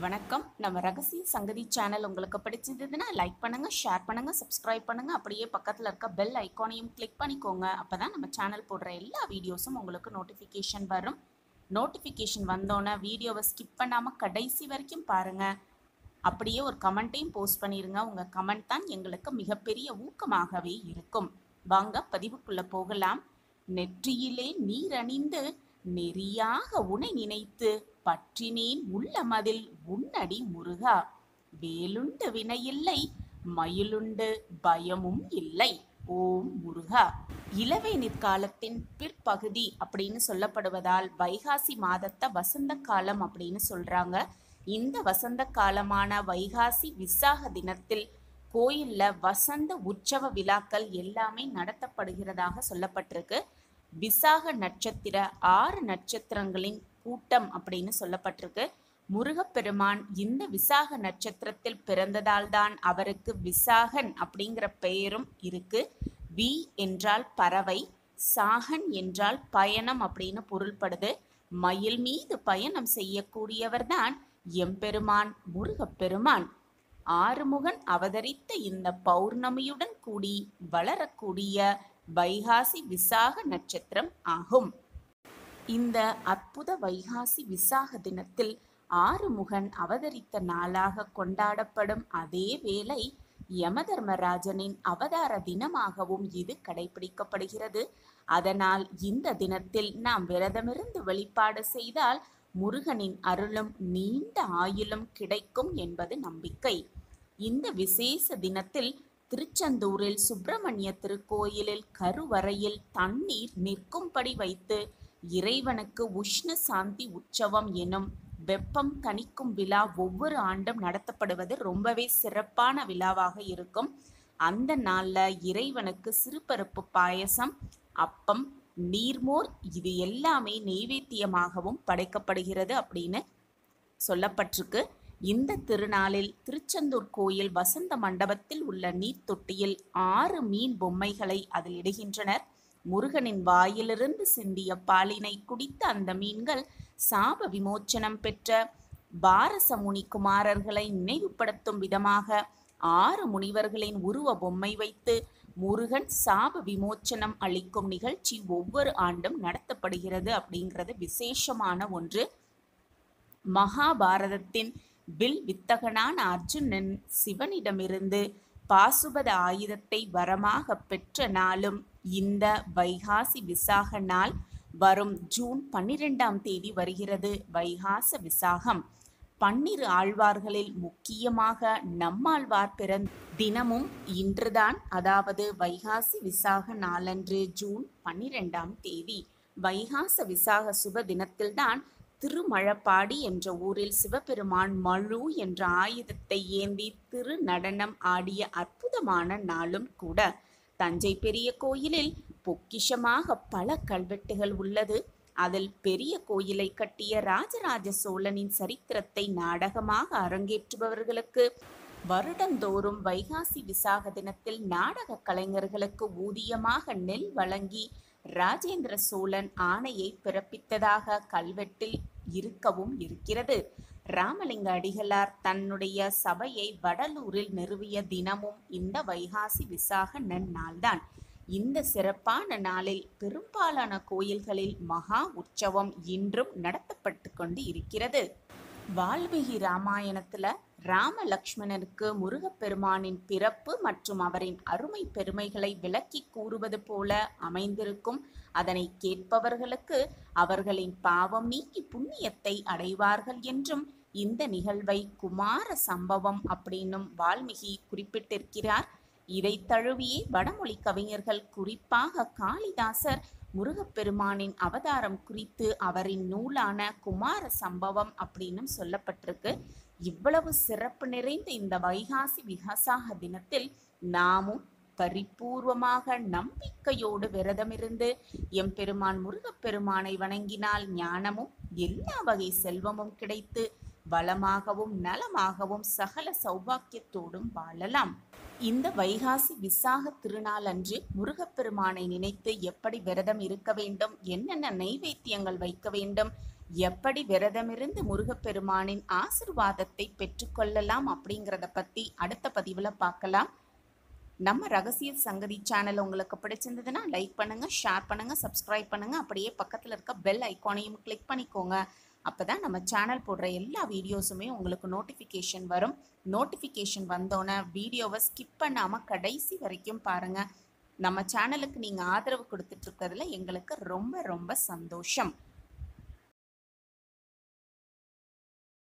வணக்கம் நம்ம ரகசிய சங்கதி சேனல் உங்களுக்கு பிடிச்சிருந்ததுன்னா லைக் பண்ணுங்க ஷேர் பண்ணுங்க சப்ஸ்கிரைப் பண்ணுங்க அப்படியே பக்கத்தில் இருக்க பெல் ஐக்கானையும் கிளிக் பண்ணிக்கோங்க அப்பதான் நம்ம சேனல் போடுற எல்லா வீடியோஸும் உங்களுக்கு நோட்டிஃபிகேஷன் வரும் நோட்டிஃபிகேஷன் வந்தோன்னே வீடியோவை ஸ்கிப் பண்ணாம கடைசி வரைக்கும் பாருங்க அப்படியே ஒரு கமெண்ட்டையும் போஸ்ட் பண்ணிருங்க உங்க கமெண்ட் தான் எங்களுக்கு மிகப்பெரிய ஊக்கமாகவே இருக்கும் வாங்க பதிவுக்குள்ள போகலாம் நெற்றியிலே நீர் அணிந்து நெறியாக உனை நினைத்து பற்றினேன் உள்ள மதில் உன்னடி முருகா வேலுண்டு வினையில்லை மயிலுண்டு பயமும் இல்லை ஓம் முருகா இளவேனிற் காலத்தின் பிற்பகுதி அப்படின்னு சொல்லப்படுவதால் வைகாசி மாதத்தை வசந்த காலம் அப்படின்னு சொல்றாங்க இந்த வசந்த காலமான வைகாசி விசாக தினத்தில் கோயில்ல வசந்த உற்சவ விழாக்கள் எல்லாமே நடத்தப்படுகிறதாக சொல்லப்பட்டிருக்கு விசாக நட்சத்திர ஆறு நட்சத்திரங்களின் கூட்டம் அப்படின்னு சொல்லப்பட்டிருக்கு முருகப்பெருமான் இந்த விசாக நட்சத்திரத்தில் பிறந்ததால் தான் அவருக்கு விசாகன் அப்படிங்கிற பெயரும் இருக்கு வி என்றால் பறவை சாகன் என்றால் பயணம் அப்படின்னு பொருள்படுது மயில் மீது பயணம் செய்யக்கூடியவர்தான் எம்பெருமான் முருகப்பெருமான் ஆறுமுகன் அவதரித்த இந்த பௌர்ணமியுடன் கூடி வளரக்கூடிய வைகாசி விசாக நட்சத்திரம் ஆகும் இந்த அற்புத வைகாசி விசாக தினத்தில் ஆறுமுகன் அவதரித்த நாளாக கொண்டாடப்படும் அதே வேளை யமதர்மராஜனின் அவதார தினமாகவும் இது கடைபிடிக்கப்படுகிறது அதனால் இந்த தினத்தில் நாம் விரதமிருந்து வழிபாடு செய்தால் முருகனின் அருளும் நீண்ட ஆயுளும் கிடைக்கும் என்பது நம்பிக்கை இந்த விசேஷ தினத்தில் திருச்செந்தூரில் சுப்பிரமணிய திருக்கோயிலில் கருவறையில் தண்ணீர் நிற்கும்படி வைத்து இறைவனுக்கு உஷ்ண சாந்தி உற்சவம் எனும் வெப்பம் தணிக்கும் விழா ஒவ்வொரு ஆண்டும் நடத்தப்படுவது ரொம்பவே சிறப்பான விழாவாக இருக்கும் அந்த நாள்ல இறைவனுக்கு சிறுபருப்பு பாயசம் அப்பம் நீர்மோர் இது எல்லாமே நெய்வேத்தியமாகவும் படைக்கப்படுகிறது அப்படின்னு சொல்லப்பட்டிருக்கு இந்த திருநாளில் திருச்செந்தூர் கோயில் வசந்த மண்டபத்தில் உள்ள நீர் தொட்டியில் ஆறு மீன் பொம்மைகளை அதில் இடுகின்றனர் முருகனின் வாயிலிருந்து சிந்திய பாலினை குடித்த அந்த மீன்கள் சாப விமோச்சனம் பெற்ற பாரசமுனி குமாரர்களை நினைவுபடுத்தும் விதமாக ஆறு முனிவர்களின் உருவ பொம்மை வைத்து முருகன் சாப விமோச்சனம் அளிக்கும் நிகழ்ச்சி ஒவ்வொரு ஆண்டும் நடத்தப்படுகிறது அப்படிங்கிறது விசேஷமான ஒன்று மகாபாரதத்தின் வில் வித்தகனான அர்ஜுனன் சிவனிடமிருந்து பாசுபத ஆயுதத்தை வரமாக பெற்ற நாளும் இந்த வைகாசி விசாக நாள் வரும் ஜூன் பன்னிரெண்டாம் தேதி வருகிறது வைகாச விசாகம் பன்னிரு ஆழ்வார்களில் முக்கியமாக நம்மாழ்வார் பிறந்த தினமும் இன்றுதான் அதாவது வைகாசி விசாக நாளன்று ஜூன் பன்னிரெண்டாம் தேதி வைகாச விசாக சுப தினத்தில்தான் திருமழப்பாடி என்ற ஊரில் சிவபெருமான் மழு என்ற ஆயுதத்தை ஏந்தி திரு நடனம் ஆடிய அற்புதமான நாளும் கூட தஞ்சை பெரிய கோயிலில் பொக்கிஷமாக பல கல்வெட்டுகள் உள்ளது அதில் பெரிய கோயிலை கட்டிய ராஜராஜ சோழனின் சரித்திரத்தை நாடகமாக அரங்கேற்றுபவர்களுக்கு வருடந்தோறும் வைகாசி விசாக தினத்தில் நாடக கலைஞர்களுக்கு ஊதியமாக நெல் வழங்கி ராஜேந்திர சோழன் ஆணையை பிறப்பித்ததாக கல்வெட்டில் இருக்கவும் இருக்கிறது ராமலிங்க அடிகளார் தன்னுடைய சபையை வடலூரில் நிறுவிய தினமும் இந்த வைகாசி விசாக நன்னாள்தான் இந்த சிறப்பான நாளில் பெரும்பாலான கோயில்களில் மகா உற்சவம் இன்றும் நடத்தப்பட்டு கொண்டு இருக்கிறது வால்மீகி ராமாயணத்துல ராம லக்ஷ்மணனுக்கு முருகப்பெருமானின் பிறப்பு மற்றும் அவரின் அருமை பெருமைகளை விளக்கி கூறுவது போல அமைந்திருக்கும் அதனை கேட்பவர்களுக்கு அவர்களின் பாவம் நீக்கி புண்ணியத்தை அடைவார்கள் என்றும் இந்த நிகழ்வை குமார சம்பவம் அப்படின்னும் வால்மீகி குறிப்பிட்டிருக்கிறார் இதை தழுவியே வடமொழி கவிஞர்கள் குறிப்பாக காளிதாசர் முருகப்பெருமானின் அவதாரம் குறித்து அவரின் நூலான குமார சம்பவம் அப்படின்னு சொல்லப்பட்டிருக்கு இவ்வளவு சிறப்பு நிறைந்த இந்த வைகாசி விகசாக தினத்தில் நாமும் பரிபூர்வமாக நம்பிக்கையோடு விரதமிருந்து எம்பெருமான் முருகப்பெருமானை வணங்கினால் ஞானமும் எல்லா வகை செல்வமும் கிடைத்து வளமாகவும் நலமாகவும் சகல சௌபாக்கியத்தோடும் வாழலாம் இந்த வைகாசி விசாக திருநாள் அன்று முருகப்பெருமானை நினைத்து எப்படி விரதம் இருக்க வேண்டும் என்னென்ன நைவேத்தியங்கள் வைக்க வேண்டும் எப்படி விரதமிருந்து முருகப்பெருமானின் ஆசிர்வாதத்தை பெற்றுக்கொள்ளலாம் அப்படிங்கிறத பற்றி அடுத்த பதிவில் பார்க்கலாம் நம்ம ரகசிய சங்கதி சேனல் உங்களுக்கு பிடிச்சிருந்ததுன்னா லைக் பண்ணுங்க ஷேர் பண்ணுங்க சப்ஸ்கிரைப் பண்ணுங்க அப்படியே பக்கத்தில் இருக்க பெல் ஐக்கானையும் கிளிக் பண்ணிக்கோங்க அப்பதான் நம்ம சேனல் போடுற எல்லா வீடியோஸுமே உங்களுக்கு நோட்டிஃபிகேஷன் வரும் நோட்டிஃபிகேஷன் வந்தோன்னே வீடியோவை ஸ்கிப் பண்ணாமல் கடைசி வரைக்கும் பாருங்க நம்ம சேனலுக்கு நீங்கள் ஆதரவு கொடுத்துட்டு இருக்கிறதுல எங்களுக்கு ரொம்ப ரொம்ப சந்தோஷம்